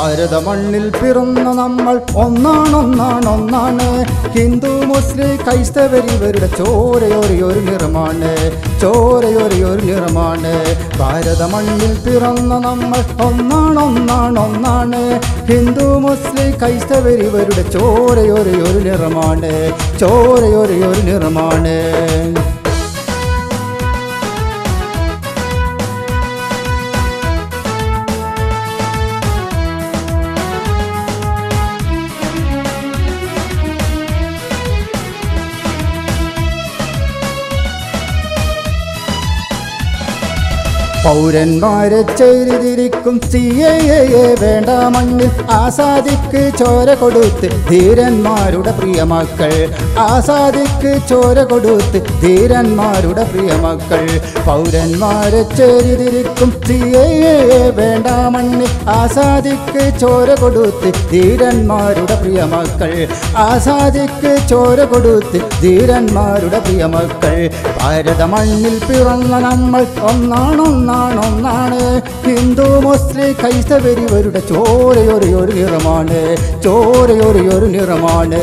ഭാരത മണ്ണിൽ പിറന്ന നമ്മൾ ഒന്നാണ് ഒന്നാണ് ഒന്നാണ് ഹിന്ദു മുസ്ലിം ക്രൈസ്തവർ ഇവരുടെ ചോരയൊരു നിറമാണ് ചോരയൊരു നിറമാണ് ഭാരത മണ്ണിൽ പിറന്ന നമ്മൾ ഒന്നാണ് ഒന്നാണ് ഒന്നാണ് ഹിന്ദു മുസ്ലിം ക്രൈസ്തവർ ഇവരുടെ ചോരയൊരു നിറമാണ് ചോരയൊരു നിറമാണ് പൗരന്മാരെ ചെയ്തിരിക്കും സി എ വേണ്ട മണ്ണിൽ ആസാദിക്ക് ചോര കൊടുത്ത് ധീരന്മാരുടെ പ്രിയമക്കൾ ആസാദിക്ക് ചോര കൊടുത്ത് ധീരന്മാരുടെ പ്രിയമക്കൾ പൗരന്മാരെ ചെയ്തിരിക്കും സി എ വേണ്ട മണ്ണിൽ ആസാദിക്ക് ചോര കൊടുത്ത് ധീരന്മാരുടെ പ്രിയമക്കൾ ആസാദിക്ക് ചോര കൊടുത്ത് ധീരന്മാരുടെ പ്രിയമക്കൾ ഭാരത മണ്ണിൽ പിറന്ന നമ്മൾ ഒന്നാണ് ഒന്നാണ് ഒന്നാണ് ഹിന്ദു മുസ്ലിം ക്രൈസ്തവർ ഇവരുടെ ചോരയൊരു ഒരു നിറമാണ് ചോരയൊരു ഒരു നിറമാണ്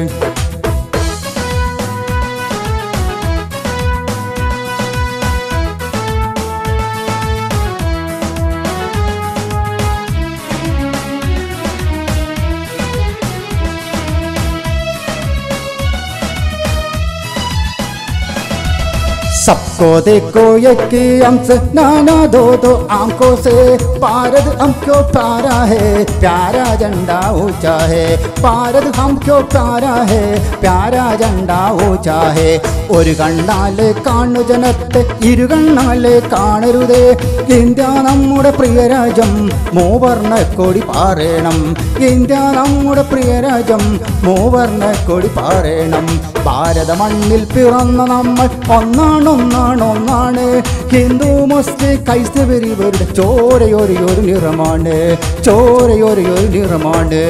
सबको देखो एक ही हमसे नाना दो दो आंखों से भारत हमको प्यारा है प्यारा झंडा ऊंचा है भारत हमको प्यारा है प्यारा झंडा ऊंचा है ഒരു കണ്ണാലെ കാണു ജനത്തെ ഇരു കണ്ണാലെ കാണരുതേ ഇന്ത്യ നമ്മുടെ പ്രിയരാജ്യം മൂവർണ്ണ കൊടി പാറേണം ഇന്ത്യ നമ്മുടെ പ്രിയരാജ്യം മൂവർണ്ണ കൊടി പാറേണം ഭാരത മണ്ണിൽ പിറന്ന നമ്മൾ ഒന്നാണ് ഒന്നാണ് ഒന്നാണ് ഹിന്ദു മുസ്ലിം ക്രൈസ്തവർ ഇവരുടെ ചോരയൊരു ഒരു നിറമാണ് ചോരയൊരു ഒരു നിറമാണ്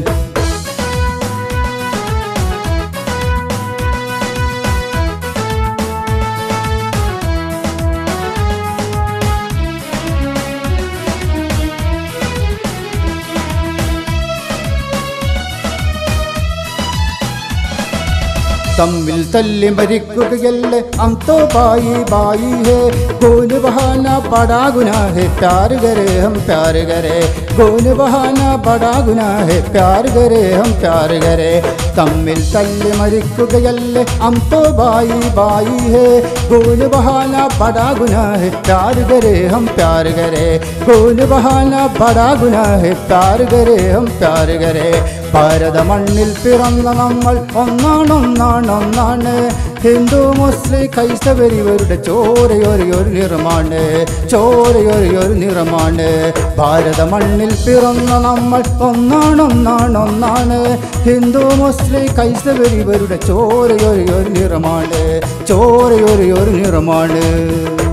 തമ്മിൽ തല്ലി മരിക്കുകയല്ലേ അം तो बाई बाई है खून बहाना बड़ा गुनाह है प्यार करे हम प्यार करे खून बहाना बड़ा गुनाह है प्यार करे हम प्यार करे തമ്മിൽ തല്ലി മരിക്കുകയല്ലേ അം तो बाई बाई है खून बहाना बड़ा गुनाह है प्यार करे हम प्यार करे खून बहाना बड़ा गुनाह है प्यार करे हम प्यार करे ഭാരത മണ്ണിൽ പിറന്ന നമ്മൾ ഒന്നാണ് ഒന്നാണ് ഒന്നാണ് ഹിന്ദു മുസ്ലിം ക്രൈസ്തവർ ഇവരുടെ ചോരയൊരു ഒരു നിറമാണ് ചോരയൊരു ഒരു നിറമാണ് ഭാരത മണ്ണിൽ പിറന്ന നമ്മൾ ഒന്നാണ് ഒന്നാണ് ഒന്നാണ് ഹിന്ദു മുസ്ലിം ക്രൈസ്തവർ ഇവരുടെ ചോരയൊരു ഒരു നിറമാണ് ചോരയൊരു ഒരു നിറമാണ്